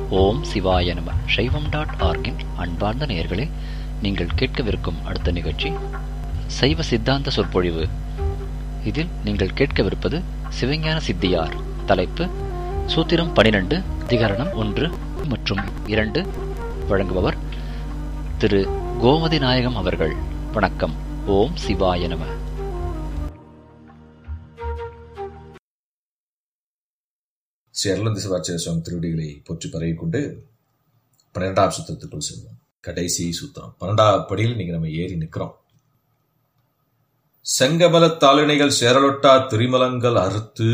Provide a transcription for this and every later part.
ஓம் சிவாய நம சைவம் டாட் ஆர்கின் அன்பார்ந்த நேயர்களே நீங்கள் கேட்கவிருக்கும் அடுத்த நிகழ்ச்சி சைவ சித்தாந்த சொற்பொழிவு இதில் நீங்கள் கேட்கவிருப்பது சிவஞான சித்தியார் தலைப்பு சூத்திரம் பனிரெண்டு அதிகரணம் ஒன்று மற்றும் இரண்டு வழங்குபவர் திரு கோமதி நாயகம் அவர்கள் வணக்கம் ஓம் சிவாய நம ஸ்ரீ அருளந்தி சிவாச்சாரிய சுவாமி திருவடிகளை போற்றி பரவி கொண்டு பன்னிரெண்டாம் சுத்திரத்துக்குள் செல்வோம் கடைசி சூத்திரம் பன்னெண்டாம் படியில் இன்னைக்கு நம்ம ஏறி நிற்கிறோம் செங்கமல தாளிணைகள் சேரலொட்டா திரிமலங்கள் அறுத்து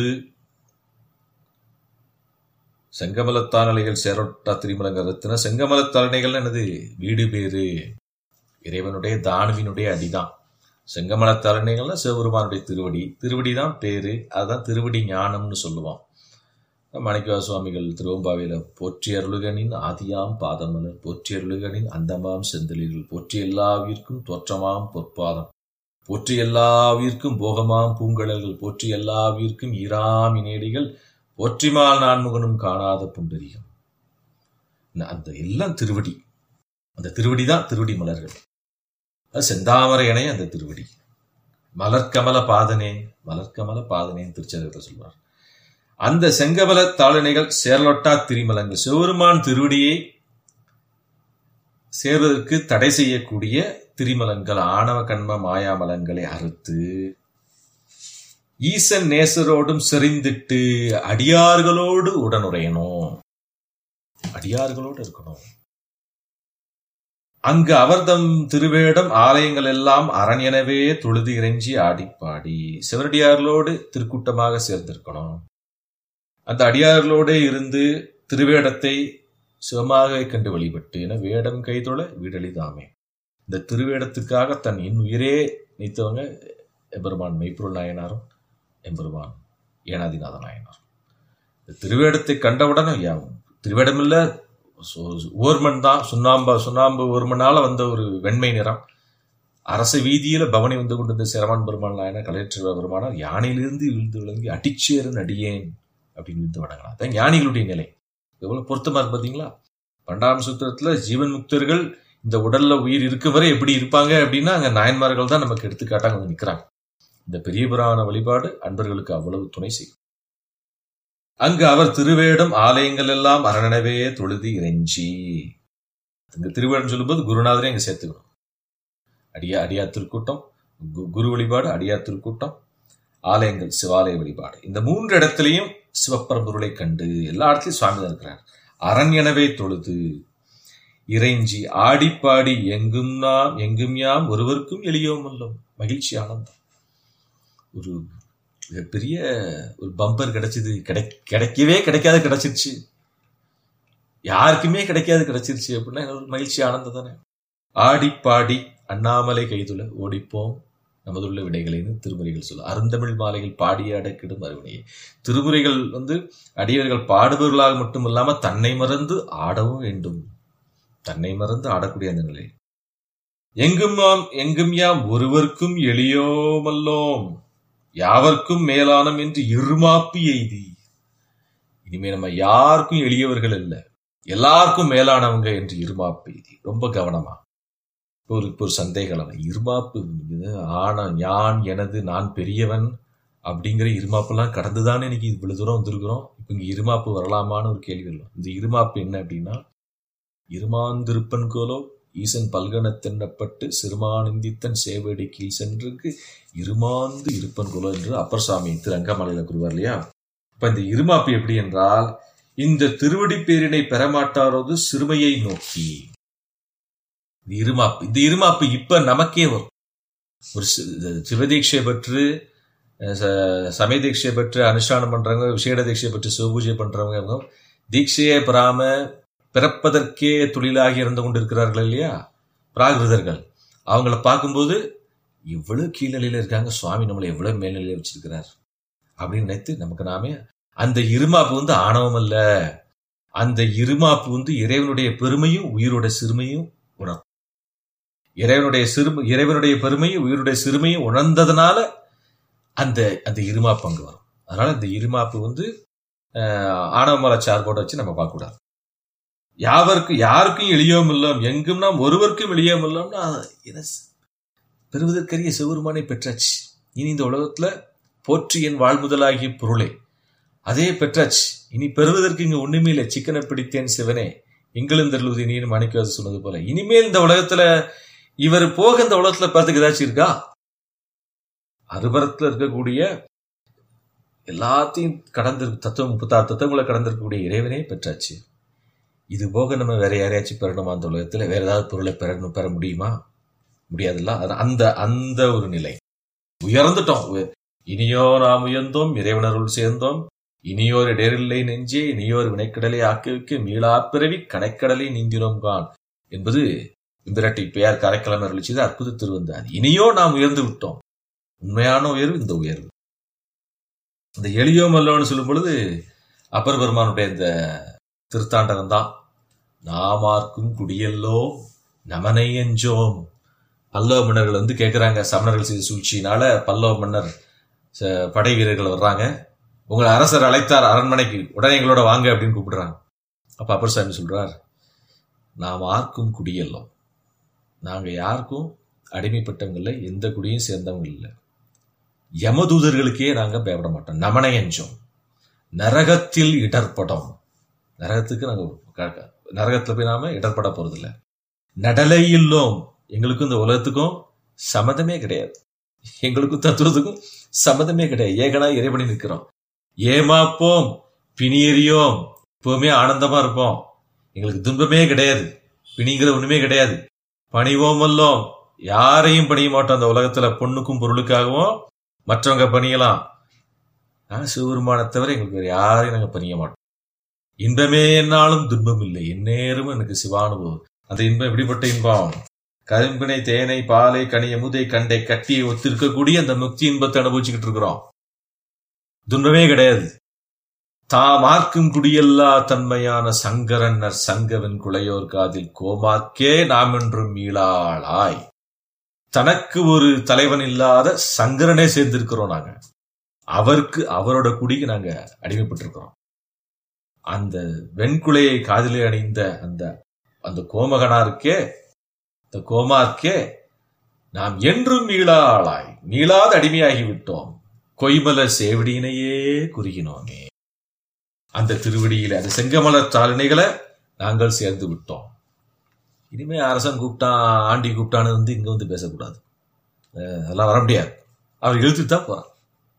செங்கமல தாளிணைகள் சேரலொட்டா திரிமலங்கள் அறுத்துனா செங்கமல தாளிணைகள் என்னது வீடு பேரு இறைவனுடைய தானுவினுடைய அடிதான் செங்கமல தாளிணைகள்னா சிவபெருமானுடைய திருவடி திருவடி தான் பேரு அதுதான் திருவடி ஞானம்னு சொல்லுவோம் மாணிக்கவா சுவாமிகள் திருவம்பாவையில் போற்றி அருளுகனின் ஆதியாம் பாதமலர் போற்றி அருளுகனின் அந்தமாம் செந்தலிகள் போற்றி எல்லாவிற்கும் தோற்றமாம் பொற்பாதம் போற்றி எல்லாவிற்கும் போகமாம் பூங்கடல்கள் போற்றி எல்லாவிற்கும் ஈராம் இனேடிகள் போற்றிமால் நான்முகனும் காணாத புண்டரிகம் அந்த எல்லாம் திருவடி அந்த திருவடி தான் திருவடி மலர்கள் அது செந்தாமரை இணை அந்த திருவடி மலர்கமல பாதனே மலர்கமல பாதனேன்னு திருச்செந்தத்தில் சொல்வார் அந்த செங்கபல தாளிணைகள் சேர்லொட்டா திரிமலங்கள் சிவருமான் திருவடியை சேர்வதற்கு தடை செய்யக்கூடிய திரிமலங்கள் ஆணவ கண்ம மாயாமலங்களை அறுத்து ஈசன் நேசரோடும் செறிந்திட்டு அடியார்களோடு உடனுரையணும் அடியார்களோடு இருக்கணும் அங்கு அவர்தம் திருவேடம் ஆலயங்கள் எல்லாம் அரண் எனவே தொழுது இறைஞ்சி ஆடிப்பாடி சிவனடியார்களோடு திருக்கூட்டமாக சேர்ந்திருக்கணும் அந்த அடியார்களோடே இருந்து திருவேடத்தை சிவமாக கண்டு வழிபட்டு என வேடம் கைதொழ வீடளிதாமே இந்த திருவேடத்துக்காக தன் இன்னுயிரே நீத்தவங்க எம்பெருமான் மெய்ப்பொருள் நாயனாரும் எம்பெருமான் ஏனாதிநாத நாயனாரும் இந்த திருவேடத்தை கண்டவுடனே யாவும் திருவேடம் இல்ல ஓர்மன் தான் சுண்ணாம்பா சுண்ணாம்பு ஓர்மனால வந்த ஒரு வெண்மை நிறம் அரச வீதியில பவனி வந்து கொண்டிருந்த சிரவன் பெருமாள் நாயனர் கலையற்ற பெருமானார் யானையிலிருந்து விழுந்து விளங்கி அடிச்சேரன் அடியேன் அப்படின்னு விழுந்து வணங்கலாம் அதான் ஞானிகளுடைய நிலை எவ்வளவு பொருத்தமா இருக்கு பாத்தீங்களா பண்டாம் சூத்திரத்துல ஜீவன் முக்தர்கள் இந்த உடல்ல உயிர் இருக்கும் வரை எப்படி இருப்பாங்க அப்படின்னா அங்க நாயன்மார்கள் தான் நமக்கு எடுத்துக்காட்டாங்க வந்து நிக்கிறாங்க இந்த பெரிய புராண வழிபாடு அன்பர்களுக்கு அவ்வளவு துணை செய்யும் அங்கு அவர் திருவேடம் ஆலயங்கள் எல்லாம் அரணனவே தொழுது இறைஞ்சி இங்க திருவேடம் சொல்லும்போது குருநாதரே இங்க சேர்த்துக்கணும் அடியா அடியார் திருக்கூட்டம் குரு வழிபாடு அடியார் திருக்கூட்டம் ஆலயங்கள் சிவாலய வழிபாடு இந்த மூன்று இடத்திலையும் சிவப்பரம்பொருளை கண்டு எல்லா இடத்துலையும் சுவாமி தான் இருக்கிறார் அரண் எனவே தொழுது இறைஞ்சி ஆடிப்பாடி எங்கும் நாம் எங்கும் யாம் ஒருவருக்கும் எளியோம் அல்லோம் மகிழ்ச்சி ஆனந்தம் ஒரு பெரிய ஒரு பம்பர் கிடைச்சது கிடை கிடைக்கவே கிடைக்காது கிடைச்சிருச்சு யாருக்குமே கிடைக்காது கிடைச்சிருச்சு அப்படின்னா ஒரு மகிழ்ச்சி ஆனந்தம் தானே ஆடிப்பாடி அண்ணாமலை கைதுல ஓடிப்போம் நமதுள்ள விடைகளைன்னு திருமுறைகள் சொல்லும் அருந்தமிழ் மாலைகள் பாடிய அடக்கிடும் அருவினையை திருமுறைகள் வந்து அடியவர்கள் பாடுபவர்களாக மட்டும் இல்லாம தன்னை மறந்து ஆடவும் வேண்டும் தன்னை மறந்து ஆடக்கூடிய அந்த நிலை எங்கும் யாம் எங்கும் யாம் ஒருவருக்கும் எளியோமல்லோம் யாவர்க்கும் மேலானம் என்று இருமாப்பு எய்தி இனிமே நம்ம யாருக்கும் எளியவர்கள் இல்லை எல்லாருக்கும் மேலானவங்க என்று இருமாப்பு எய்தி ரொம்ப கவனமா ஒரு ஒரு சந்தேகம் இருமாப்பு ஆனா யான் எனது நான் பெரியவன் அப்படிங்கிற இருமாப்பெல்லாம் கடந்துதானே இன்னைக்கு இவ்வளவு தூரம் வந்திருக்கிறோம் இப்ப இங்க இருமாப்பு வரலாமான்னு ஒரு கேள்வி வரும் இந்த இருமாப்பு என்ன அப்படின்னா இருமாந்திருப்பன் கோலோ ஈசன் பல்கணத்தென்னப்பட்டு சிறுமானந்தித்தன் சேவடி கீழ் சென்றுக்கு இருமாந்து இருப்பன் குலோ என்று அப்பர் சாமி திரு அங்கமலையில கூறுவார் இல்லையா இப்ப இந்த இருமாப்பு எப்படி என்றால் இந்த திருவடி பேரினை பெறமாட்டாரோது சிறுமையை நோக்கி இந்த இருமாப்பு இந்த இருமாப்பு இப்ப நமக்கே வரும் ஒரு சிவதீட்சை பெற்று சமய தீட்சை பெற்று அனுஷ்டானம் பண்றவங்க விசேட தீட்சை பெற்று சிவபூஜை பண்றவங்க தீட்சையே பெறாம பிறப்பதற்கே தொழிலாகி இருந்து கொண்டிருக்கிறார்கள் இல்லையா பிராகிருதர்கள் அவங்கள பார்க்கும்போது எவ்வளவு கீழ்நிலையில இருக்காங்க சுவாமி நம்மளை எவ்வளவு மேல்நிலையில வச்சிருக்கிறார் அப்படின்னு நினைத்து நமக்கு நாமே அந்த இருமாப்பு வந்து ஆணவம் அல்ல அந்த இருமாப்பு வந்து இறைவனுடைய பெருமையும் உயிரோட சிறுமையும் உணரும் இறைவனுடைய சிறுமை இறைவனுடைய பெருமையும் உயிருடைய சிறுமையும் உணர்ந்ததுனால அந்த அந்த இருமாப்பு அங்கு வரும் அதனால இந்த இருமாப்பு வந்து ஆணவமல சார்போட வச்சு நம்ம பார்க்கக்கூடாது யாவருக்கு யாருக்கும் எளியோம் இல்லம் எங்கும் நாம் ஒருவருக்கும் எளியோம் இல்லம்னா என்ன பெறுவதற்கரிய சிவருமானை பெற்றாச்சு இனி இந்த உலகத்துல போற்றி என் வாழ்முதலாகிய பொருளே அதே பெற்றாச்சு இனி பெறுவதற்கு இங்க ஒண்ணுமே இல்லை சிக்கனை பிடித்தேன் சிவனே எங்களும் தருளுவது நீர் மாணிக்கவாசு சொன்னது போல இனிமேல் இந்த உலகத்துல இவர் போக இந்த உலகத்துல பார்த்துக்கு ஏதாச்சும் இருக்கா அறுபரத்துல இருக்கக்கூடிய எல்லாத்தையும் கடந்து தத்துவம் முப்பத்தாறு தத்துவங்களை கடந்திருக்கக்கூடிய இறைவனே பெற்றாச்சு இது போக நம்ம வேற யாரையாச்சும் பெறணுமா அந்த உலகத்துல வேற ஏதாவது பொருளை பெறணும் பெற முடியுமா முடியாதுல்ல அது அந்த அந்த ஒரு நிலை உயர்ந்துட்டோம் உய- இனியோ நாம் உயர்ந்தோம் இறைவனருள் சேர்ந்தோம் இனியோர் இடரில்லை நெஞ்சே இனியோர் வினைக்கடலை ஆக்கிவிக்கு மீளா பிறவி கனைக்கடலை நீந்தினோம் கான் என்பது இம்பிராட்டி பெயர் காரைக்கிழமை அருளி செய்த அற்புத திருவந்தாதி இனியோ நாம் உயர்ந்து விட்டோம் உண்மையான உயர்வு இந்த உயர்வு இந்த எளியோ மல்லோன்னு சொல்லும் பொழுது அப்பர் பெருமானுடைய இந்த திருத்தாண்டகம் தான் நாமார்க்கும் குடியல்லோ நமனை எஞ்சோம் பல்லவ மன்னர்கள் வந்து கேட்குறாங்க சமணர்கள் செய்த சூழ்ச்சியினால பல்லவ மன்னர் ச- படை வீரர்கள் வர்றாங்க உங்களை அரசர் அழைத்தார் அரண்மனைக்கு உடனே எங்களோட வாங்க அப்படின்னு கூப்பிடுறாங்க அப்ப அப்பர் சாமி சொல்றார் நாம் ஆர்க்கும் குடியல்லோம் நாங்க யாருக்கும் அடிமைப்பட்டவங்க இல்லை எந்த குடியும் சேர்ந்தவங்க இல்லை யமதூதர்களுக்கே நாங்க பயப்பட மாட்டோம் நமனை எஞ்சோம் நரகத்தில் இடர்படம் நரகத்துக்கு நாங்க க- க- நரகத்துல போய் நாம இடர்பட போறதில்ல நடலை இல்லோம் எங்களுக்கும் இந்த உலகத்துக்கும் சம்மதமே கிடையாது எங்களுக்கும் தத்துவத்துக்கும் சம்மதமே கிடையாது ஏகனா இறைவனி நிற்கிறோம் ஏமாப்போம் பிணியறியோம் எப்பவுமே ஆனந்தமா இருப்போம் எங்களுக்கு துன்பமே கிடையாது பிணிங்கிற ஒண்ணுமே கிடையாது பணிவோம் அல்லோம் யாரையும் பணிய மாட்டோம் அந்த உலகத்துல பொண்ணுக்கும் பொருளுக்காகவும் மற்றவங்க பணியலாம் ஆனா சிவபெருமானை தவிர எங்களுக்கு வேற யாரையும் நாங்க பணிய மாட்டோம் இன்பமே என்னாலும் துன்பம் இல்லை எந்நேரமும் எனக்கு சிவானுபவம் அந்த இன்பம் எப்படிப்பட்ட இன்பம் கரும்பினை தேனை பாலை கனி அமுதை கண்டை கட்டியை ஒத்திருக்கக்கூடிய அந்த முக்தி இன்பத்தை அனுபவிச்சுக்கிட்டு இருக்கிறோம் துன்பமே கிடையாது தாமார்க்கும் குடியல்லா தன்மையான சங்கரன்னர் சங்கவன் குளையோர் காதில் கோமாக்கே நாம் என்றும் மீளாளாய் தனக்கு ஒரு தலைவன் இல்லாத சங்கரனே சேர்ந்திருக்கிறோம் நாங்க அவருக்கு அவரோட குடிக்கு நாங்க அடிமைப்பட்டிருக்கிறோம் அந்த வெண்குலையை காதிலே அணிந்த அந்த அந்த கோமகனாருக்கே இந்த கோமார்க்கே நாம் என்றும் மீளாளாய் மீளாத அடிமையாகி விட்டோம் கொய்மலர் சேவடியினையே குறுகினோமே அந்த திருவடியில அந்த செங்கமலர் தாளினைகளை நாங்கள் சேர்ந்து விட்டோம் இனிமே அரசன் கூப்பிட்டான் ஆண்டி கூப்பிட்டான்னு வந்து இங்க வந்து பேசக்கூடாது அஹ் அதெல்லாம் வர முடியாது அவர் இழுத்துட்டு தான் போறான்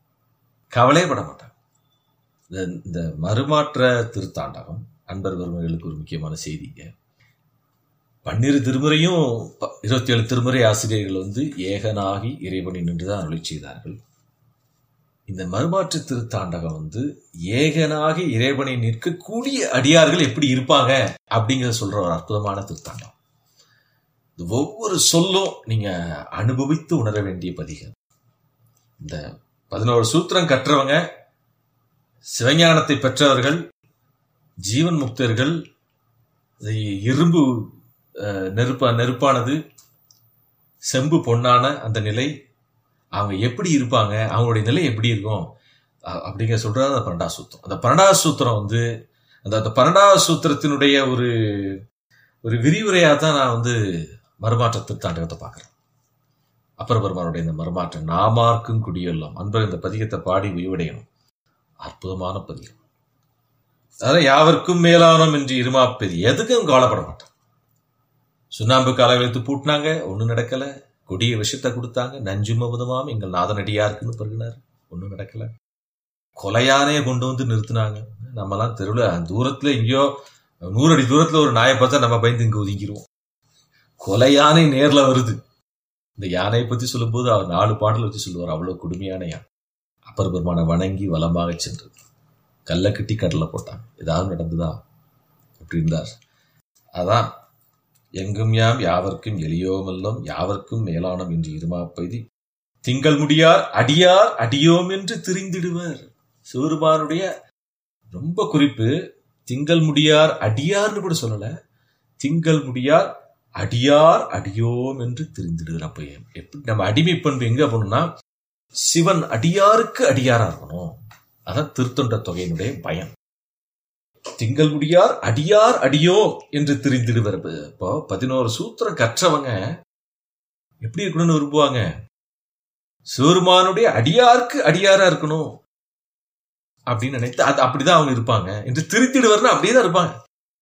கவலையே பட மாட்டான் இந்த இந்த மறுமாற்ற திருத்தாண்டகம் அன்பர் பெருமைகளுக்கு ஒரு முக்கியமான செய்திங்க பன்னிரு திருமுறையும் ப- இருபத்தி ஏழு திருமுறை ஆசிரியர்கள் வந்து ஏகனாகி இறைவனை நின்றுதான் அருளி செய்தார்கள் இந்த மறுமாற்று திருத்தாண்டகம் வந்து ஏகனாகி இறைவனை நிற்கக்கூடிய அடியார்கள் எப்படி இருப்பாங்க அப்படிங்கறத சொல்ற ஒரு அற்புதமான திருத்தாண்டம் இது ஒவ்வொரு சொல்லும் நீங்க அனுபவித்து உணர வேண்டிய பதிகம் இந்த பதினோரு சூத்திரம் கற்றவங்க சிவஞானத்தை பெற்றவர்கள் ஜீவன் முக்தர்கள் இது இரும்பு அஹ், நெருப்பா நெருப்பானது செம்பு பொன்னான அந்த நிலை அவங்க எப்படி இருப்பாங்க அவங்களுடைய நிலை எப்படி இருக்கும் அ- அப்படிங்கிற சொல்றது அந்த பன்னெண்டா சூத்திரம் அந்த பன்னெண்டா சூத்திரம் வந்து அந்த அந்த பன்னெண்டா சூத்திரத்தினுடைய ஒரு ஒரு விரிவுரையாக தான் நான் வந்து மறுமாற்ற திருத்தாண்டகத்தை பார்க்குறேன் அப்பர் பெருமானுடைய இந்த மறுமாற்றம் நாமார்க்கும் குடியெல்லாம் அன்பர் இந்த பதிகத்தை பாடி உய்வடையணும் அற்புதமான பதிகம் அதாவது யாவர்க்கும் மேலானம் என்று இருமாப்பது எதுக்கும் கவலைப்பட மாட்டான் சுண்ணாம்பு காலை வைத்து பூட்டினாங்க ஒன்றும் நடக்கல கொடிய விஷத்தை கொடுத்தாங்க நஞ்சும் அமுதமாம் எங்கள் நாதனடியாருக்குன்னு பருகினார் ஒன்றும் நடக்கல கொலையானே கொண்டு வந்து நிறுத்தினாங்க நம்மலாம் தெருவில் தூரத்துல எங்கேயோ நூறு அடி தூரத்துல ஒரு நாயை பார்த்தா நம்ம பயந்து இங்க ஒதுங்கிடுவோம் கொலை யானை நேர்ல வருது இந்த யானையை பத்தி சொல்லும்போது அவர் நாலு பாடல் வச்சு சொல்லுவார் அவ்வளவு கொடுமையான யானை அப்பர் பெருமானை வணங்கி வலமாக சென்றது கல்லை கட்டி கடலை போட்டாங்க ஏதாவது நடந்ததா அப்படி இருந்தார் அதான் எங்கும் யாம் யாவர்க்கும் எளியோமெல்லாம் யாவர்க்கும் மேலானம் என்று இருமாப்பெய்தி திங்கள் முடியார் அடியார் அடியோம் என்று திரிந்திடுவர் சிவருமானுடைய ரொம்ப குறிப்பு திங்கள் முடியார் அடியார்னு கூட சொல்லல திங்கள் முடியார் அடியார் அடியோம் என்று தெரிந்திடுவர் அப்ப எப்படி நம்ம அடிமை பண்பு எங்க போகணும்னா சிவன் அடியாருக்கு அடியாரா இருக்கணும் அதான் திருத்தொண்ட தொகையினுடைய பயன் திங்கள் முடியார் அடியார் அடியோ என்று திரிந்திடுவர் இப்போ பதினோரு சூத்திரம் கற்றவங்க எப்படி இருக்கணும்னு விரும்புவாங்க சிவருமானுடைய அடியாருக்கு அடியாரா இருக்கணும் அப்படின்னு நினைத்து அது அப்படிதான் அவங்க இருப்பாங்க என்று திருத்திடுவார்னா அப்படியே தான் இருப்பாங்க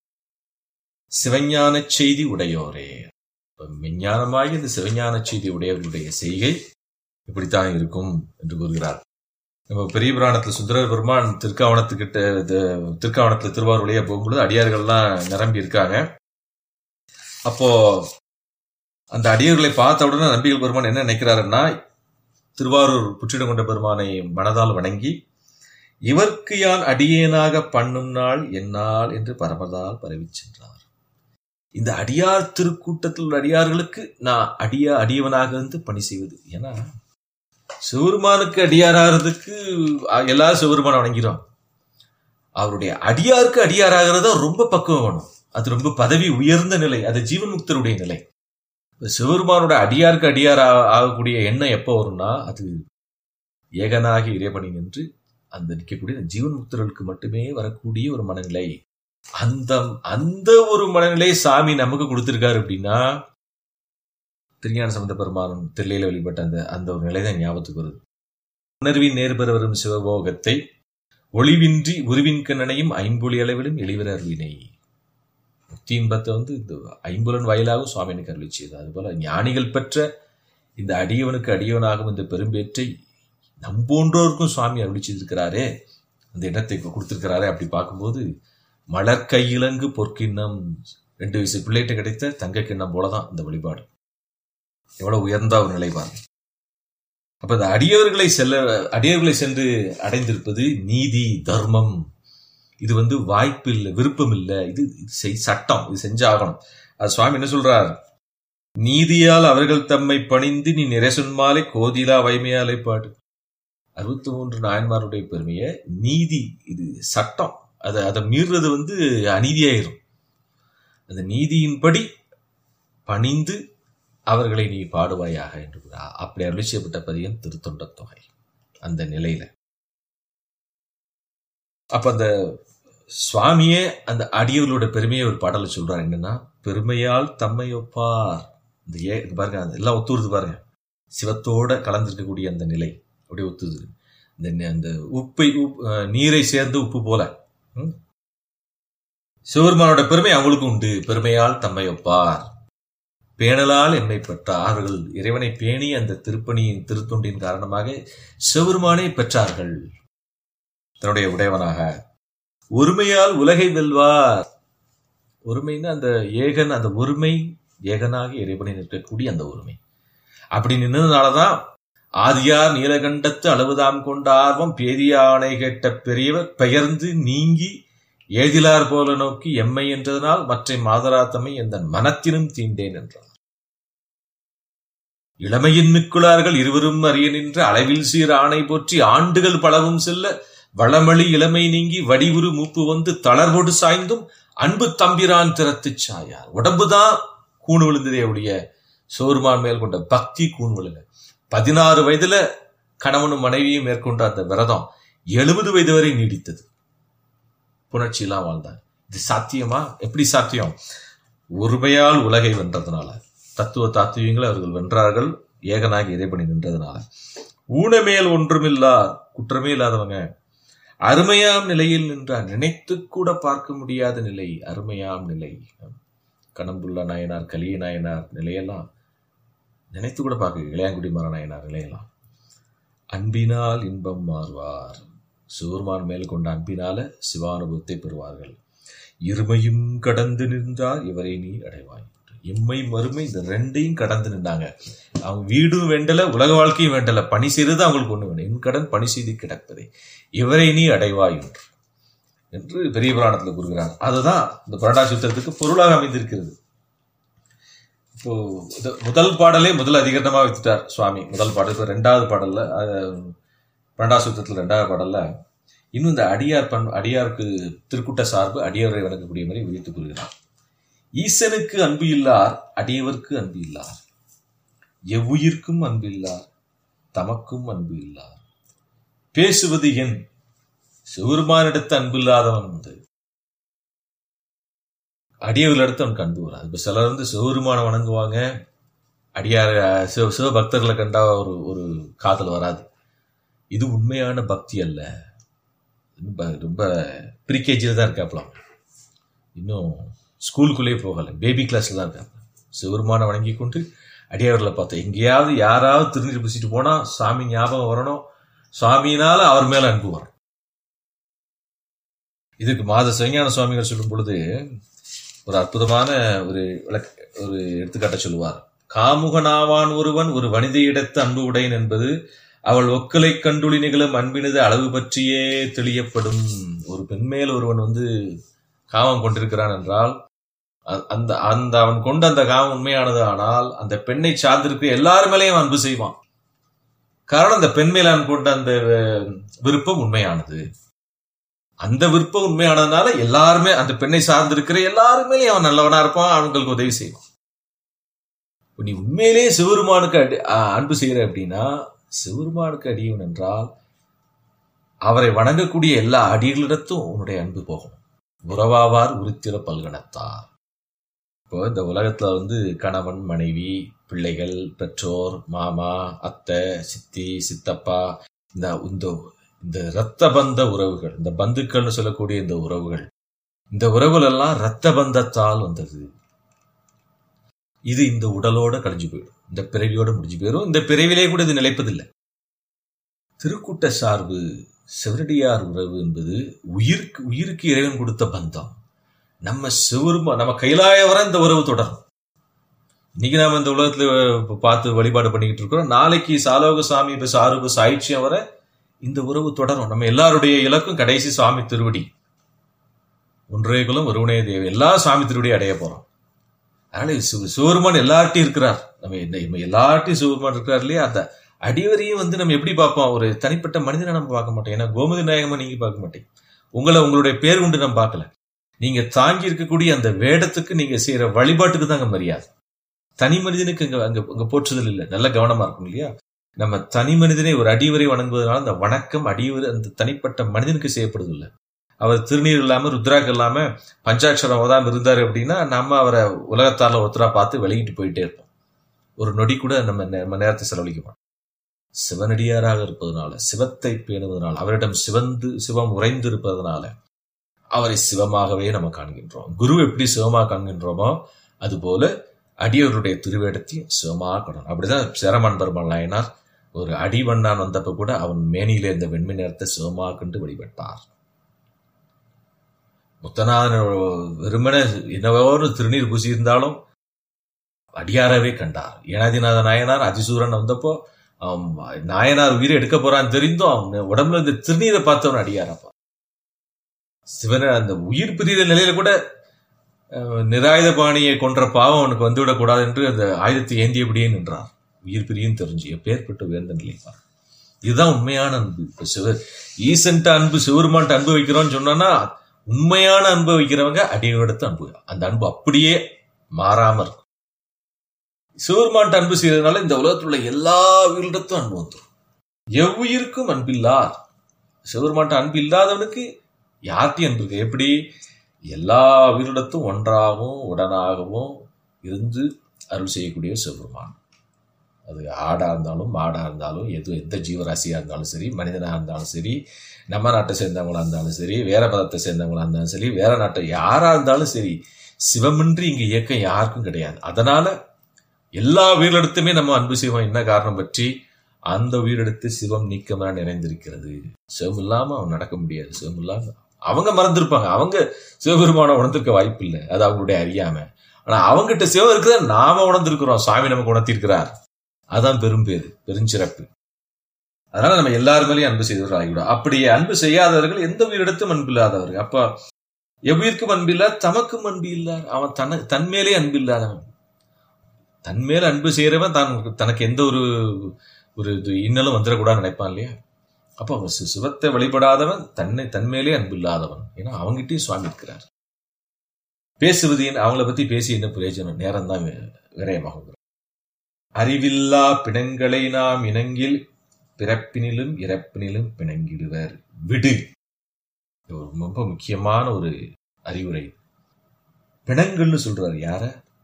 சிவஞான செய்தி உடையோரே விஞ்ஞானமாகி இந்த சிவஞான செய்தி உடையவர்களுடைய செய்கை இப்படித்தான் இருக்கும் என்று கூறுகிறார் நம்ம பெரிய புராணத்துல சுந்தரர் பெருமான் திருக்காவணத்துக்கிட்ட திருக்காவணத்துல திருவாரூர் வழியா போகும்பொழுது அடியார்கள்லாம் நிரம்பி இருக்காங்க அப்போ அந்த அடியர்களை பார்த்த உடனே நம்பிகள் பெருமான் என்ன நினைக்கிறாருன்னா திருவாரூர் புற்றிடம் கொண்ட பெருமானை மனதால் வணங்கி இவர்க்கு யான் அடியேனாக பண்ணும் நாள் என்னால் என்று பரமதால் பரவி சென்றார் இந்த அடியார் திருக்கூட்டத்தில் உள்ள அடியார்களுக்கு நான் அடியா அடியவனாக இருந்து பணி செய்வது ஏன்னா சிவருமானுக்கு அடியாராகிறதுக்கு எல்லாரும் சிவருமான வணங்கிறோம் அவருடைய அடியாருக்கு அடியாராகிறத ரொம்ப பக்குவம் வேணும் அது ரொம்ப பதவி உயர்ந்த நிலை அது ஜீவன் முக்தருடைய நிலை சிவருமானோட அடியாருக்கு அடியார் ஆகக்கூடிய எண்ணம் எப்போ வரும்னா அது ஏகனாகி இறைவனி நின்று அந்த நிற்கக்கூடிய ஜீவன் முக்தர்களுக்கு மட்டுமே வரக்கூடிய ஒரு மனநிலை அந்த அந்த ஒரு மனநிலை சாமி நமக்கு கொடுத்திருக்காரு அப்படின்னா திருஞான சம்பந்த பெருமானும் தில்லையில வழிபட்ட அந்த அந்த ஒரு நிலை தான் ஞாபகத்துக்கு வருது உணர்வின் நேர்பெற வரும் சிவபோகத்தை ஒளிவின்றி உருவின் கண்ணனையும் ஐம்பொழி அளவிலும் எளிவர அருவினை முக்தி இன்பத்தை வந்து இந்த ஐம்புலன் வாயிலாகவும் சுவாமி எனக்கு அருளி செய்து அதுபோல ஞானிகள் பெற்ற இந்த அடியவனுக்கு அடியவனாகும் இந்த பெரும்பேற்றை நம்போன்றோருக்கும் சுவாமி அருளி செய்திருக்கிறாரே அந்த இடத்தை கொடுத்திருக்கிறாரே அப்படி பார்க்கும்போது மலர் கையிலங்கு பொற்கிண்ணம் ரெண்டு வயசு பிள்ளைகிட்ட கிடைத்த தங்க கிண்ணம் போலதான் இந்த வழிபாடு எவ்வளவு உயர்ந்த ஒரு நிலைப்பாடு அப்ப இந்த அடியவர்களை செல்ல அடியவர்களை சென்று அடைந்திருப்பது நீதி தர்மம் இது வந்து வாய்ப்பு இல்லை விருப்பம் இல்லை இது சட்டம் இது செஞ்சாகணும் அது சுவாமி என்ன சொல்றார் நீதியால் அவர்கள் தம்மை பணிந்து நீ நிறைசொன்மாலை கோதிலா வைமையாலை பாடு அறுபத்தி மூன்று நாயன்மாருடைய பெருமையை நீதி இது சட்டம் அதை அதை மீறுறது வந்து அநீதியாயிரும் அந்த நீதியின்படி பணிந்து அவர்களை நீ பாடுவாயாக என்று அப்படி அருளி செய்யப்பட்ட பதியம் திருத்தொண்ட தொகை அந்த நிலையில அப்ப அந்த சுவாமியே அந்த அடியவர்களோட பெருமையை ஒரு பாடல சொல்றாரு என்னன்னா பெருமையால் தம்மை ஒப்பார் இந்த ஏ பாருங்க எல்லாம் ஒத்துருது பாருங்க சிவத்தோட கலந்திருக்கக்கூடிய அந்த நிலை அப்படியே ஒத்துது இந்த அந்த உப்பை நீரை சேர்ந்து உப்பு போல சிவருமானோட பெருமை அவங்களுக்கு உண்டு பெருமையால் தம்மை ஒப்பார் பேணலால் எம்மை பெற்றார் அவர்கள் இறைவனை பேணி அந்த திருப்பணியின் திருத்தொண்டின் காரணமாக சிவருமானை பெற்றார்கள் தன்னுடைய உடையவனாக ஒருமையால் உலகை வெல்வார் ஒருமைன்னா அந்த ஏகன் அந்த ஒருமை ஏகனாக இறைவனை நிற்கக்கூடிய அந்த ஒருமை அப்படி நின்றதுனாலதான் ஆதியார் நீலகண்டத்து அளவுதாம் கொண்ட ஆர்வம் பேதியானை கேட்ட பெரியவர் பெயர்ந்து நீங்கி ஏதிலார் போல நோக்கி எம்மை என்றதனால் மற்ற மாதராத்தமை எந்த மனத்தினும் தீண்டேன் என்றார் இளமையின் மிக்குளார்கள் இருவரும் அறிய நின்ற அளவில் சீர் ஆணை போற்றி ஆண்டுகள் பலவும் செல்ல வளமளி இளமை நீங்கி வடிவுரு மூப்பு வந்து தளர்வோடு சாய்ந்தும் அன்பு தம்பிரான் திறத்து சாயார் உடம்புதான் கூணு விழுந்ததே உடைய சோர்மான் மேல் கொண்ட பக்தி கூண் விழுங்க பதினாறு வயதுல கணவனும் மனைவியும் மேற்கொண்ட அந்த விரதம் எழுபது வயது வரை நீடித்தது புணர்ச்சியெல்லாம் வாழ்ந்தாங்க இது சாத்தியமா எப்படி சாத்தியம் ஒருமையால் உலகை வென்றதுனால தத்துவ தாத்துவங்களை அவர்கள் வென்றார்கள் ஏகனாகி இறைபணி நின்றதுனால ஊனமேல் ஒன்றுமில்லார் குற்றமே இல்லாதவங்க அருமையாம் நிலையில் நின்றார் நினைத்து கூட பார்க்க முடியாத நிலை அருமையாம் நிலை கணம்புள்ள நாயனார் கலிய நாயனார் நிலையெல்லாம் நினைத்து கூட பார்க்க இளையாங்குடி மர நாயனார் நிலையெல்லாம் அன்பினால் இன்பம் மாறுவார் சிவருமான் மேல் கொண்ட அன்பினால சிவானுபவத்தை பெறுவார்கள் இருமையும் கடந்து நின்றார் இவரை நீ அடைவாய் எம்மை மறுமை இந்த ரெண்டையும் கடந்து நின்றாங்க அவங்க வீடும் வேண்டல உலக வாழ்க்கையும் வேண்டல பணி செய்தது அவங்களுக்கு ஒண்ணு வேணும் என் கடன் பணி செய்து கிடப்பதே இவரை நீ அடைவாய் என்று என்று பெரிய புராணத்தில் கூறுகிறார் அதுதான் இந்த புரண்டா சுத்தத்துக்கு பொருளாக அமைந்திருக்கிறது இப்போ முதல் பாடலே முதல் அதிகரணமா வைத்துட்டார் சுவாமி முதல் பாடல் இப்போ ரெண்டாவது பாடல்ல புரண்டா சுத்தத்தில் ரெண்டாவது பாடல்ல இன்னும் இந்த அடியார் பண் அடியாருக்கு திருக்குட்ட சார்பு அடியாரை வணங்கக்கூடிய மாதிரி விழித்துக் கொள்கிறார் ஈசனுக்கு அன்பு இல்லார் அடியவர்க்கு அன்பு இல்லார் எவ்வுயிர்க்கும் அன்பு இல்லார் தமக்கும் அன்பு இல்லார் பேசுவது என் சிவருமானிடத்து அன்பு இல்லாதவன் உண்டு அடியவர்கள் அடுத்து அவனுக்கு அன்பு வராது இப்ப சிலர் வந்து சிவபெருமான வணங்குவாங்க அடியார் சிவ சிவபக்தர்களை கண்டா ஒரு ஒரு காதல் வராது இது உண்மையான பக்தி அல்ல ரொம்ப ரொம்ப ப்ரீகேஜியில் தான் இருக்காப்பலாம் இன்னும் ஸ்கூலுக்குள்ளேயே போகலை பேபி கிளாஸில் தான் இருக்காங்க சிவருமான வணங்கி கொண்டு அடியார்களை பார்த்தோம் எங்கேயாவது யாராவது திருநீர் பூசிட்டு போனா சாமி ஞாபகம் வரணும் சுவாமியினால அவர் மேல அன்பு வரும் இதுக்கு மாத சிவஞான சுவாமிகள் சொல்லும் பொழுது ஒரு அற்புதமான ஒரு விளக்க ஒரு எடுத்துக்காட்ட சொல்லுவார் காமுகனாவான் ஒருவன் ஒரு வனிதையிடத்து அன்பு உடையன் என்பது அவள் ஒக்கலை கண்டுளி நிகழும் அன்பினது அளவு பற்றியே தெளியப்படும் ஒரு பெண்மேல் ஒருவன் வந்து காமம் கொண்டிருக்கிறான் என்றால் அ- அந்த அந்த அவன் கொண்ட அந்த காமம் உண்மையானது ஆனால் அந்த பெண்ணை சார்ந்திருக்கிற எல்லார் மேலேயும் அன்பு செய்வான் காரணம் அந்த பெண் மேல அவன் கொண்ட அந்த அஹ், விருப்பம் உண்மையானது அந்த விருப்பம் உண்மையானதுனால எல்லாருமே அந்த பெண்ணை சார்ந்திருக்கிற எல்லாருமே அவன் நல்லவனா இருப்பான் அவங்களுக்கு உதவி செய்வான் இப்ப நீ உண்மையிலேயே சிவருமானுக்கு அடி அஹ், அன்பு செய்யற அப்படின்னா சிவருமானுக்கு அடியவன் என்றால் அவரை வணங்கக்கூடிய எல்லா அடிகளிடத்தும் உன்னுடைய அன்பு போகும் உறவாவார் உருத்திர பல்கணத்தார் இப்போ இந்த உலகத்துல வந்து கணவன் மனைவி பிள்ளைகள் பெற்றோர் மாமா அத்தை சித்தி சித்தப்பா இந்த இந்த இந்த இரத்த பந்த உறவுகள் இந்த பந்துக்கள்னு சொல்லக்கூடிய இந்த உறவுகள் இந்த உறவுகள் எல்லாம் இரத்த பந்தத்தால் வந்தது இது இந்த உடலோட கழிஞ்சு போயிடும் இந்த பிறவியோட முடிஞ்சு போயிடும் இந்த பிறவிலே கூட இது நிலைப்பதில்லை திருக்கூட்ட சார்பு சிவனடியார் உறவு என்பது உயிருக்கு உயிருக்கு இறைவன் கொடுத்த பந்தம் நம்ம சிவருமா நம்ம கைலாய வரை இந்த உறவு தொடரும் இன்னைக்கு நாம இந்த உலகத்துல இப்ப பார்த்து வழிபாடு பண்ணிக்கிட்டு இருக்கிறோம் நாளைக்கு சாலோக சாமி இப்ப சாருப சாய்ச்சியம் வரை இந்த உறவு தொடரும் நம்ம எல்லாருடைய இலக்கும் கடைசி சாமி திருவடி ஒன்றே குலம் ஒருவனே தேவை எல்லா சாமி திருவடி அடைய போறோம் அதனால சிவ- சிவபெருமான் எல்லார்ட்டையும் இருக்கிறார் நம்ம என்ன- நம்ம எல்லார்ட்டையும் சிவபெருமான் இருக்கிறார் இல்லையா அந்த அடிவரையும் வந்து நம்ம எப்படி பார்ப்போம் ஒரு தனிப்பட்ட மனிதனை நம்ம பார்க்க மாட்டோம் ஏன்னா கோமதி நாயகமா நீங்க பார்க்க மாட்டீங்க உங்களை உங்களுடைய பேர் கொண்டு நம்ம பார்க்கல நீங்க தாங்கி இருக்கக்கூடிய அந்த வேடத்துக்கு நீங்க செய்யற வழிபாட்டுக்கு தாங்க மரியாதை தனி மனிதனுக்கு அங்க அங்க அங்க போற்றுதல் இல்லை நல்ல கவனமா இருக்கும் இல்லையா நம்ம தனி மனிதனை ஒரு அடிவரை வணங்குவதனால அந்த வணக்கம் அடிவரை அந்த தனிப்பட்ட மனிதனுக்கு செய்யப்படுது இல்லை அவர் திருநீர் இல்லாம ருத்ராக்கு இல்லாம பஞ்சாட்சரம் ஓதாம இருந்தாரு அப்படின்னா நம்ம அவரை உலகத்தால ஒருத்தரா பார்த்து விலகிட்டு போயிட்டே இருப்போம் ஒரு நொடி கூட நம்ம நே- நம்ம நேரத்தை செலவழிக்க மாட்டோம் சிவனடியாராக இருப்பதனால சிவத்தை பேணுவதனால அவரிடம் சிவந்து சிவம் உறைந்து இருப்பதனால அவரை சிவமாகவே நம்ம காண்கின்றோம் குரு எப்படி சிவமாக காண்கின்றோமோ அதுபோல அடியவருடைய திருவேடத்தையும் சிவமாக காணணும் அப்படிதான் சேரமான் பெருமாள் நாயனார் ஒரு அடிவண்ணான் வந்தப்ப கூட அவன் மேனியில இருந்த வெண்மை நேரத்தை சிவமாக கண்டு வழிபட்டார் முத்தநாதன் வெறுமனே என்னவோ ஒரு திருநீர் பூசி இருந்தாலும் அடியாரவே கண்டார் ஏனாதிநாத நாயனார் அதிசூரன் வந்தப்போ அவன் நாயனார் உயிரை எடுக்க போறான்னு தெரிந்தும் அவன் உடம்புல இந்த திருநீரை பார்த்தவன் அடியாரப்பா சிவன அந்த உயிர் பிரிகிற நிலையில கூட அஹ், நிராயுத பாணியை கொன்ற பாவம் அவனுக்கு வந்துவிடக் கூடாது என்று அந்த ஆயுதத்தை ஏந்தியபடியே நின்றார் உயிர் பிரியும் தெரிஞ்சு எப்பேற்பட்ட உயர்ந்த நிலைப்பார் இதுதான் உண்மையான அன்பு இப்ப சிவ ஈசன்ட்ட அன்பு சிவருமான்ட்ட அன்பு வைக்கிறோம்னு சொன்னோம்னா உண்மையான அன்பு வைக்கிறவங்க அடியோடத்து அன்பு அந்த அன்பு அப்படியே மாறாம இருக்கும் சிவருமான்ட்ட அன்பு செய்யறதுனால இந்த உலகத்தில் உள்ள எல்லா உயிரிடத்தும் அன்பு வந்துடும் எவ்வுயிருக்கும் அன்பில்லார் சிவருமான்ட்ட அன்பு இல்லாதவனுக்கு யார்ட்டையும் அன்பு இருக்கு எப்படி எல்லா உயிரிடத்தும் ஒன்றாகவும் உடனாகவும் இருந்து அருள் செய்யக்கூடிய சிவபெருமான் அது ஆடா இருந்தாலும் மாடா இருந்தாலும் எது எந்த ஜீவராசியா இருந்தாலும் சரி மனிதனா இருந்தாலும் சரி நம்ம நாட்டை சேர்ந்தவங்களா இருந்தாலும் சரி வேற மதத்தை சேர்ந்தவங்களா இருந்தாலும் சரி வேற நாட்டை யாரா இருந்தாலும் சரி சிவமின்றி இங்க இயக்கம் யாருக்கும் கிடையாது அதனால எல்லா உயிரிடத்துமே நம்ம அன்பு செய்வோம் என்ன காரணம் பற்றி அந்த உயிரிடத்து சிவம் நீக்கமாக நிறைந்திருக்கிறது சிவம் இல்லாம அவன் நடக்க முடியாது சிவம் இல்லாம அவங்க மறந்திருப்பாங்க அவங்க சிவபெருமான உணர்ந்திருக்க வாய்ப்பு இல்லை அது அவங்களுடைய அறியாம ஆனா அவங்ககிட்ட சிவம் இருக்குதா நாம உணர்ந்திருக்கிறோம் சாமி நமக்கு உணர்த்திருக்கிறார் அதான் பெரும் பேரு பெருஞ்சிறப்பு அதனால நம்ம எல்லார் மேலேயும் அன்பு செய்தவர்கள் ஆகிவிடும் அப்படி அன்பு செய்யாதவர்கள் எந்த உயிரிடத்தும் அன்பு இல்லாதவர்கள் அப்ப எவ்வுயிருக்கும் அன்பு இல்ல தமக்கும் அன்பு இல்லார் அவன் தன தன்மேலே அன்பு இல்லாதவன் தன்மேல அன்பு செய்யறவன் தான் தனக்கு எந்த ஒரு ஒரு இது இன்னலும் வந்துடக்கூடாதுன்னு நினைப்பான் இல்லையா அப்போ அவன் சி- சிவத்தை வழிபடாதவன் தன்னை தன்மேலே அன்பு இல்லாதவன் ஏன்னா அவங்ககிட்டயும் சுவாமி இருக்கிறார் பேசுவது என்ன அவங்கள பத்தி பேசி என்ன பிரயோஜனம் நேரம் தான் விரயமாகும் அறிவில்லா பிணங்களை நாம் இணங்கில் பிறப்பினிலும் இறப்பினிலும் பிணங்கிடுவர் விடு இது ஒரு ரொம்ப முக்கியமான ஒரு அறிவுரை பிணங்கள்னு சொல்றாரு யார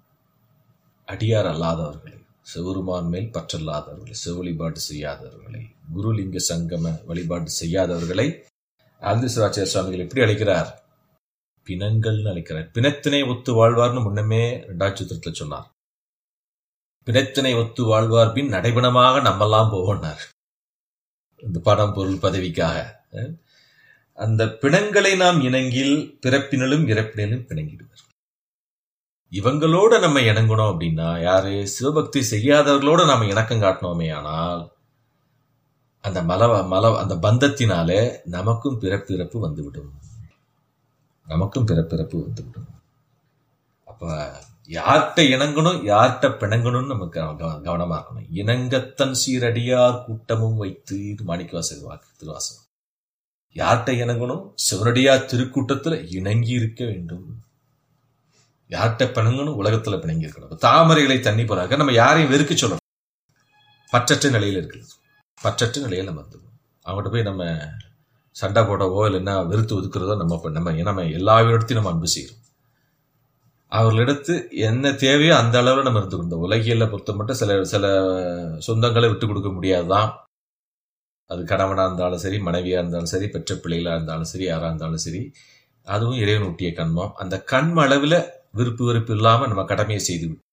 அடியார் அல்லாதவர்களை சிவருமான் மேல் பற்றல்லாதவர்களை சிவ வழிபாடு செய்யாதவர்களை குருலிங்க சங்கம வழிபாடு செய்யாதவர்களை ஆந்திசிராச்சாரிய சுவாமிகள் எப்படி அழைக்கிறார் பிணங்கள்னு அழைக்கிறார் பிணத்தினை ஒத்து வாழ்வார்னு முன்னமே ரெண்டாயிரத்தி சித்திரத்துல சொன்னார் பிணத்தினை ஒத்து வாழ்வார் பின் நடைபணமாக நம்மெல்லாம் போவோன்னார் இந்த படம் பொருள் பதவிக்காக அஹ், அந்த பிணங்களை நாம் இணங்கில் பிறப்பினலும் இறப்பினலும் பிணங்கிடுவர் இவங்களோட நம்ம இணங்கணும் அப்படின்னா யாரு சிவபக்தி செய்யாதவர்களோட நாம இணக்கம் காட்டணுமே ஆனால் அந்த மல மல அந்த பந்தத்தினாலே நமக்கும் பிறப்பிறப்பு வந்துவிடும் நமக்கும் பிறப்பிறப்பு வந்துவிடும் அப்ப யார்கிட்ட இணங்கணும் யார்கிட்ட பிணங்கணும்னு நமக்கு கவ- கவனமா இருக்கணும் இணங்கத்தன் சீரடியார் கூட்டமும் வைத்து மாணிக்கவாசல் வாக்கு திருவாசகம் யார்கிட்ட இணங்கணும் சிவனடியார் திருக்கூட்டத்துல இணங்கி இருக்க வேண்டும் யார்கிட்ட பிணங்கணும் உலகத்துல பிணங்கி இருக்கணும் இப்ப தாமரைகளை தண்ணி போறாக்க நம்ம யாரையும் வெறுக்க சொல்லணும் பற்றற்ற நிலையில இருக்கிறது பற்றற்ற நிலையில நம்ம இருந்துக்கணும் அவங்ககிட்ட போய் நம்ம சண்டை போடவோ இல்லைன்னா வெறுத்து ஒதுக்குறதோ நம்ம இப்ப நம்ம நம்ம எல்லா இடத்தையும் நம்ம அன்பு செய்யறோம் அவர்களிடத்து என்ன தேவையோ அந்த அளவில் நம்ம இருந்துக்கணும் இந்த உலகியல்ல பொறுத்த மட்டும் சில சில சொந்தங்களை விட்டு கொடுக்க முடியாதுதான் அது கணவனா இருந்தாலும் சரி மனைவியா இருந்தாலும் சரி பெற்ற பிள்ளைகளா இருந்தாலும் சரி யாரா இருந்தாலும் சரி அதுவும் இறைவன் ஊட்டிய கண்மம் அந்த கண்ம அளவில் விருப்பு வெறுப்பு இல்லாம நம்ம கடமையை செய்து விட்டு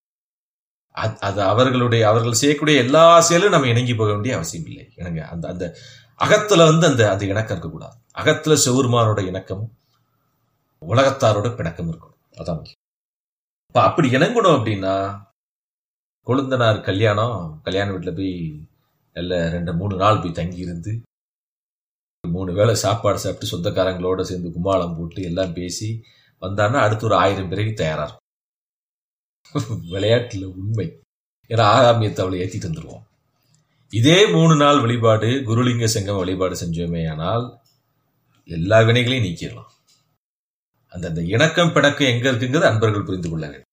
அது- அது அவர்களுடைய அவர்கள் செய்யக்கூடிய எல்லா செயலும் நம்ம இணங்கி போக வேண்டிய அவசியம் இல்லை எனக்கு அந்த அந்த அகத்துல வந்து அந்த அந்த இணக்கம் இருக்கக்கூடாது அகத்துல செவுருமானோட இணக்கமும் உலகத்தாரோட பிணக்கம் இருக்கணும் அதான் முக்கியம் இப்ப அப்படி இணங்கணும் அப்படின்னா கொழுந்தனார் கல்யாணம் கல்யாண வீட்டுல போய் நல்ல ரெண்டு மூணு நாள் போய் தங்கி இருந்து மூணு வேளை சாப்பாடு சாப்பிட்டு சொந்தக்காரங்களோட சேர்ந்து கும்மாளம் போட்டு எல்லாம் பேசி வந்தாருன்னா அடுத்து ஒரு ஆயிரம் பேருக்கு தயாரா இருக்கும் விளையாட்டுல உண்மை ஏன்னா ஆகாமியத்தை அவளை ஏத்திட்டு வந்துருவோம் இதே மூணு நாள் வழிபாடு குருலிங்க சங்கம் வழிபாடு செஞ்சோமே ஆனால் எல்லா வினைகளையும் நீக்கிடலாம் அந்த அந்த இணக்கம் பிணக்கம் எங்க இருக்குங்கிறது அன்பர்கள் புரிந்து கொள்ள வேண்டும்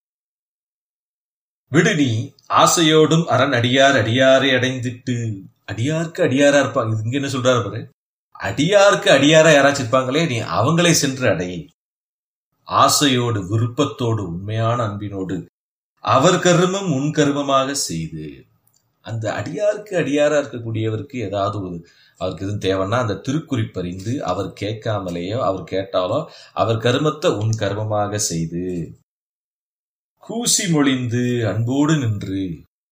விடு நீ ஆசையோடும் அரண் அடியார் அடியாரை அடைந்திட்டு அடியாருக்கு அடியாரா இருப்பாங்க இது இங்க என்ன சொல்றாரு பாரு அடியாருக்கு அடியாரா யாராச்சும் இருப்பாங்களே நீ அவங்களை சென்று அடை ஆசையோடு விருப்பத்தோடு உண்மையான அன்பினோடு அவர் கருமம் உன் கருமமாக செய்து அந்த அடியாருக்கு அடியாரா இருக்கக்கூடியவருக்கு ஏதாவது ஒரு அவருக்கு எதுவும் தேவைன்னா அந்த திருக்குறிப்பறிந்து அவர் கேட்காமலேயோ அவர் கேட்டாலோ அவர் கருமத்தை உன் கர்மமாக செய்து கூசி மொழிந்து அன்போடு நின்று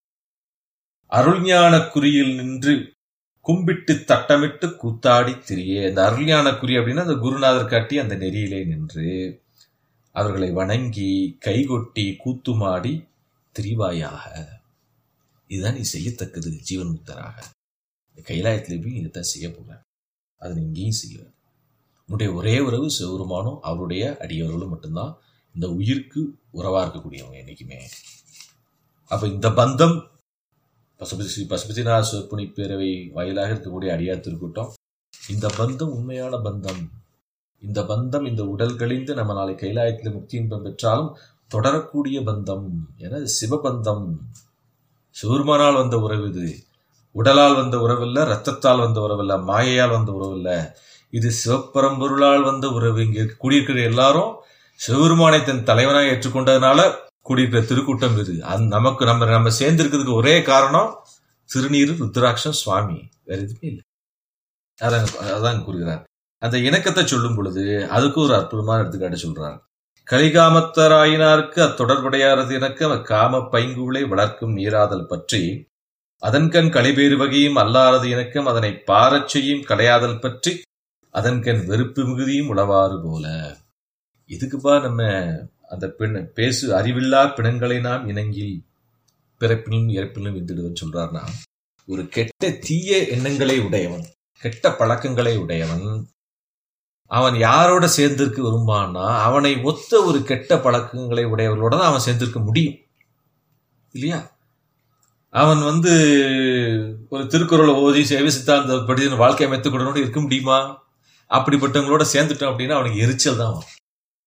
அருள்ஞான குறியில் நின்று கும்பிட்டு தட்டமிட்டு கூத்தாடி திரியே அந்த அருள்ஞான குறி அப்படின்னா அந்த குருநாதர் காட்டி அந்த நெறியிலே நின்று அவர்களை வணங்கி கைகொட்டி கூத்துமாடி திரிவாயாக இதுதான் நீ செய்யத்தக்கது ஜீவன் முக்தராக இந்த கைலாயத்திலே போய் நீ இதைத்தான் செய்ய போற அது நீ இங்கேயும் செய்ய உன்னுடைய ஒரே உறவு சிவருமானும் அவருடைய அடியவர்களும் மட்டும்தான் இந்த உயிருக்கு உறவா இருக்கக்கூடியவங்க என்னைக்குமே அப்ப இந்த பந்தம் பசுபதி ஸ்ரீ பசுபதிநாத சிவப்புனி பேரவை வாயிலாக இருக்கக்கூடிய அடியார் திருக்கூட்டம் இந்த பந்தம் உண்மையான பந்தம் இந்த பந்தம் இந்த உடல் கழிந்து நம்ம நாளை கைலாயத்தில் முக்தி இன்பம் பெற்றாலும் தொடரக்கூடிய பந்தம் என சிவபந்தம் சிவருமானால் வந்த உறவு இது உடலால் வந்த உறவில்ல ரத்தத்தால் வந்த உறவில்ல மாயையால் வந்த உறவில்ல இது சிவப்பரம்பொருளால் வந்த உறவு இங்க இருக்க- கூடியிருக்கிற எல்லாரும் சிவபெருமானை தன் தலைவனாக ஏற்றுக்கொண்டதுனால கூடியிருக்கிற திருக்கூட்டம் இது அது நமக்கு நம்ம நம்ம சேர்ந்திருக்கிறதுக்கு ஒரே காரணம் திருநீரு ருத்ராட்சம் சுவாமி வேற எதுவுமே இல்லை அதான் அதான் கூறுகிறார் அந்த இணக்கத்தை சொல்லும் பொழுது அதுக்கு ஒரு அற்புதமான எடுத்துக்காட்டு சொல்றார் கலிகாமத்தராயினாருக்கு அத்தொடர்புடையாரது இணக்கம் அக்காம பைங்குகளை வளர்க்கும் நீராதல் பற்றி அதன்கண் கலைபேறு வகையும் அல்லாரது இணக்கம் அதனை பாரச் செய்யும் கலையாதல் பற்றி அதன்கண் வெறுப்பு மிகுதியும் உளவாறு போல இதுக்குப்பா நம்ம அந்த பெண் பேசு அறிவில்லா பிணங்களை நாம் இணங்கி பிறப்பினும் இறப்பினும் விந்துடுவன் சொல்றார்னா ஒரு கெட்ட தீய எண்ணங்களை உடையவன் கெட்ட பழக்கங்களை உடையவன் அவன் யாரோட சேர்ந்திருக்க விரும்பான்னா அவனை ஒத்த ஒரு கெட்ட பழக்கங்களை உடையவர்களோட தான் அவன் சேர்ந்திருக்க முடியும் இல்லையா அவன் வந்து ஒரு திருக்குறளை ஓதி சேவை சித்தாந்தப்படி வாழ்க்கை அமைத்துக் கொள்ளணும்னு இருக்க முடியுமா அப்படிப்பட்டவங்களோட சேர்ந்துட்டோம் அப்படின்னா அவனுக்கு எரிச்சல் தான் வரும்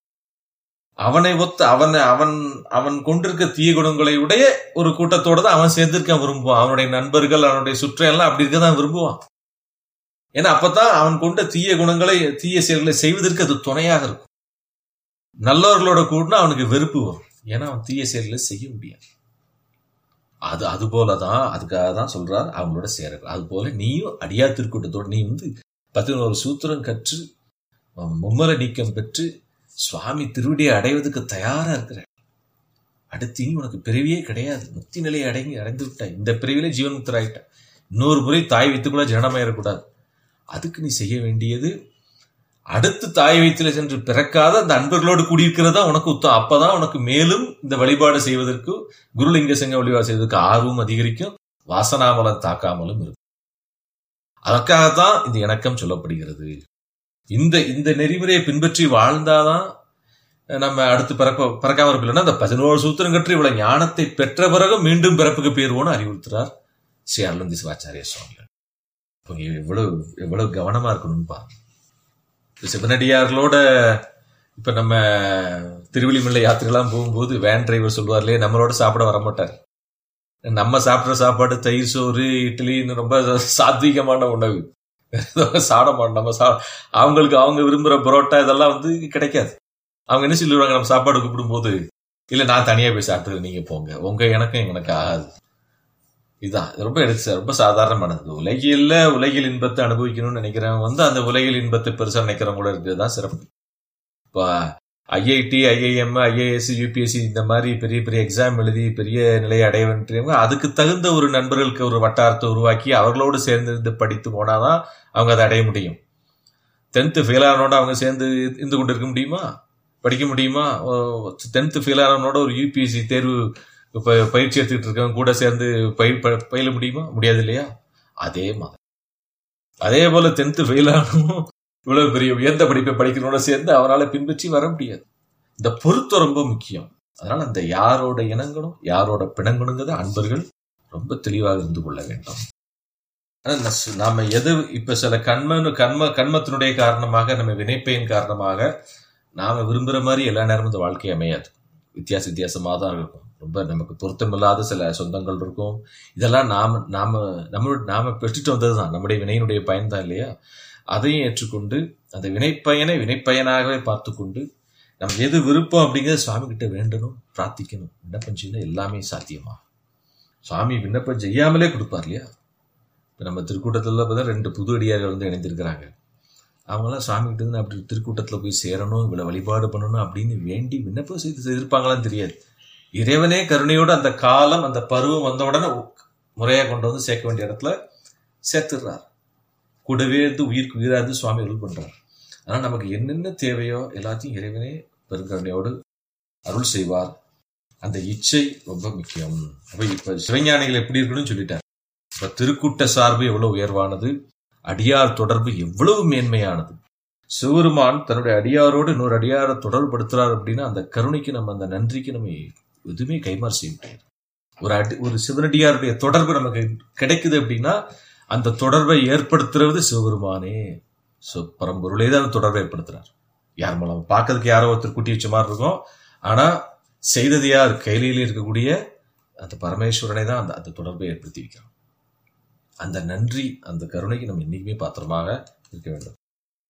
அவனை ஒத்த அவனை அவன் அவன் கொண்டிருக்க தீய குணங்களை உடைய ஒரு கூட்டத்தோட தான் அவன் சேர்ந்திருக்க விரும்புவான் அவனுடைய நண்பர்கள் அவனுடைய சுற்றம் எல்லாம் அப்படி இருக்க தான் விரும்புவான் ஏன்னா அப்பதான் அவன் கொண்ட தீய குணங்களை தீய செயல்களை செய்வதற்கு அது துணையாக இருக்கும் நல்லவர்களோட கூட்டினா அவனுக்கு வெறுப்பு வரும் ஏன்னா அவன் தீய செயல்களை செய்ய முடியாது அது அது போலதான் அதுக்காக தான் சொல்றார் அவங்களோட சேர அது போல நீயும் அடியா திருக்கூட்டத்தோட நீ வந்து பதினோரு சூத்திரம் கற்று மும்மல நீக்கம் பெற்று சுவாமி திருவடியை அடைவதற்கு தயாரா இருக்கிற அடுத்து இனி உனக்கு பிறவியே கிடையாது முக்தி நிலையை அடங்கி அடைந்து விட்டாய் இந்த பிறவிலே ஜீவன் முக்தராயிட்ட இன்னொரு முறை தாய் வைத்து கூட ஜனமாயிடக்கூடாது அதுக்கு நீ செய்ய வேண்டியது அடுத்து தாய் வயிற்றுல சென்று பிறக்காத அந்த அன்பர்களோடு கூடியிருக்கிறதா உனக்கு உத்தம் அப்பதான் உனக்கு மேலும் இந்த வழிபாடு செய்வதற்கு குருலிங்க சங்க வழிபாடு செய்வதற்கு ஆர்வம் அதிகரிக்கும் வாசனாமலம் தாக்காமலும் இருக்கும் அதற்காகத்தான் இந்த இணக்கம் சொல்லப்படுகிறது இந்த இந்த நெறிமுறையை பின்பற்றி வாழ்ந்தாதான் நம்ம அடுத்து பிறக்க பிறக்காம இருப்பில்லைன்னா அந்த பதினோரு சூத்திரம் கற்று இவ்வளவு ஞானத்தை பெற்ற பிறகு மீண்டும் பிறப்புக்கு பேருவோன்னு அறிவுறுத்துறார் ஸ்ரீ அருளந்தி சிவாச்சாரிய சுவாமிகள் இப்போ எவ்வளவு எவ்வளவு கவனமா இருக்கணும்னு பாருங்க சிவனடியார்களோட இப்ப நம்ம திருவிழிமலை யாத்திரைலாம் போகும்போது வேன் டிரைவர் சொல்லுவார்லே நம்மளோட சாப்பிட வர மாட்டார் நம்ம சாப்பிட்ற சாப்பாடு தயிர் சோறு இட்லின்னு ரொம்ப சாத்வீகமான உணவு சாப்பிட மாட்டோம் நம்ம சா அவங்களுக்கு அவங்க விரும்புற பரோட்டா இதெல்லாம் வந்து கிடைக்காது அவங்க என்ன சொல்லிடுவாங்க நம்ம சாப்பாடு கூப்பிடும் போது இல்ல நான் தனியா போய் சாப்பிட்டு நீங்க போங்க உங்க எனக்கும் எனக்கு ஆகாது இதுதான் ரொம்ப எடுத்து ரொம்ப சாதாரணமானது உலகில உலகில் இன்பத்தை அனுபவிக்கணும்னு நினைக்கிறவங்க வந்து அந்த உலகில் இன்பத்தை பெருசா நினைக்கிறவங்க கூட இருக்கிறது தான் சிறப்பு இப்போ ஐஐடி ஐஐஎம் ஐஏஎஸ் யூபிஎஸ்சி இந்த மாதிரி பெரிய பெரிய எக்ஸாம் எழுதி பெரிய நிலையை அடைய வேண்டியவங்க அதுக்கு தகுந்த ஒரு நண்பர்களுக்கு ஒரு வட்டாரத்தை உருவாக்கி அவர்களோடு சேர்ந்து இருந்து படித்து போனாதான் அவங்க அதை அடைய முடியும் டென்த்து ஃபெயில் ஆனோட அவங்க சேர்ந்து இருந்து கொண்டு இருக்க முடியுமா படிக்க முடியுமா டென்த்து ஃபெயில் ஆனவனோட ஒரு யூபிஎஸ்சி தேர்வு இப்போ பயிற்சி எடுத்துக்கிட்டு இருக்கவங்க கூட சேர்ந்து பயிர் பயில முடியுமா முடியாது இல்லையா அதே மாதிரி அதே போல டென்த்து ஃபெயில் ஆனவும் இவ்வளவு பெரிய உயர்ந்த படிப்பை படிக்கிறவனோட சேர்ந்து அவனால பின்பற்றி வர முடியாது இந்த பொருத்தம் ரொம்ப முக்கியம் அதனால அந்த யாரோட இனங்களும் யாரோட பிணங்கணுங்கிறத அன்பர்கள் ரொம்ப தெளிவாக இருந்து கொள்ள வேண்டும் நாம எது இப்ப சில கண்ம கண்ம கண்மத்தினுடைய காரணமாக நம்ம வினைப்பையின் காரணமாக நாம விரும்புற மாதிரி எல்லா நேரமும் இந்த வாழ்க்கை அமையாது வித்தியாச வித்தியாசமாக தான் இருக்கும் ரொம்ப நமக்கு பொருத்தமில்லாத சில சொந்தங்கள் இருக்கும் இதெல்லாம் நாம நாம நம்ம நாம பெற்றுட்டு வந்தது தான் நம்முடைய வினையினுடைய பயன் தான் இல்லையா அதையும் ஏற்றுக்கொண்டு அந்த வினைப்பயனை வினைப்பயனாகவே பார்த்து கொண்டு நம்ம எது விருப்பம் அப்படிங்கிறத சுவாமி கிட்ட வேண்டணும் பிரார்த்திக்கணும் விண்ணப்பம் செய்யணும் எல்லாமே சாத்தியமா சுவாமி விண்ணப்பம் செய்யாமலே கொடுப்பார் இல்லையா இப்போ நம்ம திருக்கூட்டத்தில் பார்த்தா ரெண்டு புது அடியார்கள் வந்து இணைந்திருக்கிறாங்க அவங்களாம் சுவாமி கிட்ட இருந்து அப்படி திருக்கூட்டத்தில் போய் சேரணும் இவ்வளோ வழிபாடு பண்ணணும் அப்படின்னு வேண்டி விண்ணப்பம் செய்து செய்திருப்பாங்களான்னு தெரியாது இறைவனே கருணையோடு அந்த காலம் அந்த பருவம் வந்த உடனே முறையாக கொண்டு வந்து சேர்க்க வேண்டிய இடத்துல சேர்த்துடுறார் கூடவே இருந்து உயிருக்கு உயிராக இருந்து சுவாமி அருள் பண்றார் ஆனால் நமக்கு என்னென்ன தேவையோ எல்லாத்தையும் இறைவனே பெருங்கருணையோடு அருள் செய்வார் அந்த இச்சை ரொம்ப முக்கியம் அப்ப இப்ப சிவஞானிகள் எப்படி இருக்கணும்னு சொல்லிட்டார் இப்ப திருக்கூட்ட சார்பு எவ்வளவு உயர்வானது அடியார் தொடர்பு எவ்வளவு மேன்மையானது சிவருமான் தன்னுடைய அடியாரோடு இன்னொரு அடியாரை தொடர்புபடுத்துறார் அப்படின்னா அந்த கருணைக்கு நம்ம அந்த நன்றிக்கு நம்ம எதுவுமே கைமாறு செய்ய முடியாது ஒரு அடி ஒரு சிவனடியாருடைய தொடர்பு நமக்கு கிடைக்குது அப்படின்னா அந்த தொடர்பை ஏற்படுத்துறது சிவபெருமானே பரம்பொருளே தான் அந்த தொடர்பை ஏற்படுத்துறார் யார் மூலம் பார்க்கறதுக்கு யாரோ ஒருத்தர் கூட்டி வச்ச மாதிரி இருக்கும் ஆனா செய்தது யார் கையிலே இருக்கக்கூடிய அந்த பரமேஸ்வரனை தான் அந்த அந்த தொடர்பை ஏற்படுத்தி வைக்கிறான் அந்த நன்றி அந்த கருணைக்கு நம்ம என்னைக்குமே பாத்திரமாக இருக்க வேண்டும்